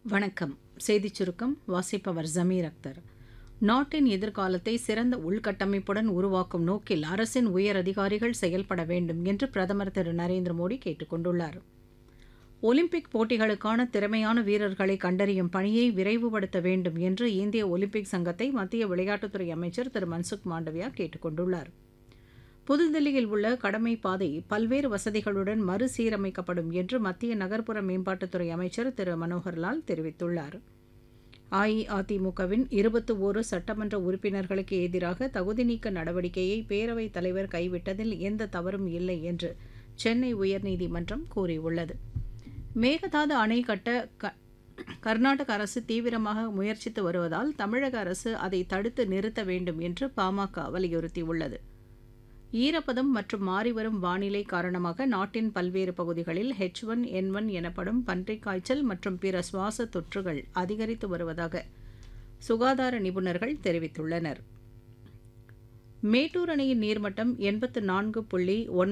வணக்கம் செய்திச் சுருக்கம் வாசிப்பவர் ஜமீர் அக்தர் நாட்டின் எதிர்காலத்தை சிறந்த உள்கட்டமைப்புடன் உருவாக்கும் நோக்கில் அரசின் உயர் அதிகாரிகள் செயல்பட வேண்டும் என்று பிரதமர் திரு நரேந்திர மோடி கேட்டுக் கொண்டுள்ளார் ஒலிம்பிக் போட்டிகளுக்கான திறமையான வீரர்களை கண்டறியும் பணியை விரைவுபடுத்த வேண்டும் என்று இந்திய ஒலிம்பிக் சங்கத்தை மத்திய விளையாட்டுத்துறை அமைச்சர் திரு மன்சுக் மாண்டவியா கேட்டுக் கொண்டுள்ளார் புதுதில்லியில் உள்ள கடமை பாதை பல்வேறு வசதிகளுடன் மறுசீரமைக்கப்படும் என்று மத்திய நகர்ப்புற மேம்பாட்டுத்துறை அமைச்சர் திரு மனோகர்லால் தெரிவித்துள்ளார் அஇஅதிமுகவின் இருபத்தி ஓரு சட்டமன்ற உறுப்பினர்களுக்கு எதிராக தகுதி நீக்க நடவடிக்கையை பேரவைத் தலைவர் கைவிட்டதில் எந்த தவறும் இல்லை என்று சென்னை உயர்நீதிமன்றம் கூறியுள்ளது மேகதாது அணை கட்ட க கர்நாடக அரசு தீவிரமாக முயற்சித்து வருவதால் தமிழக அரசு அதை தடுத்து நிறுத்த வேண்டும் என்று பாமக வலியுறுத்தியுள்ளது ஈரப்பதம் மற்றும் மாறிவரும் வானிலை காரணமாக நாட்டின் பல்வேறு பகுதிகளில் ஹெச் ஒன் என் ஒன் எனப்படும் பன்றிக் காய்ச்சல் மற்றும் பிற சுவாச தொற்றுகள் அதிகரித்து வருவதாக சுகாதார நிபுணர்கள் தெரிவித்துள்ளனர் மேட்டூர் அணையின் நீர்மட்டம் எண்பத்து நான்கு புள்ளி ஒன்பது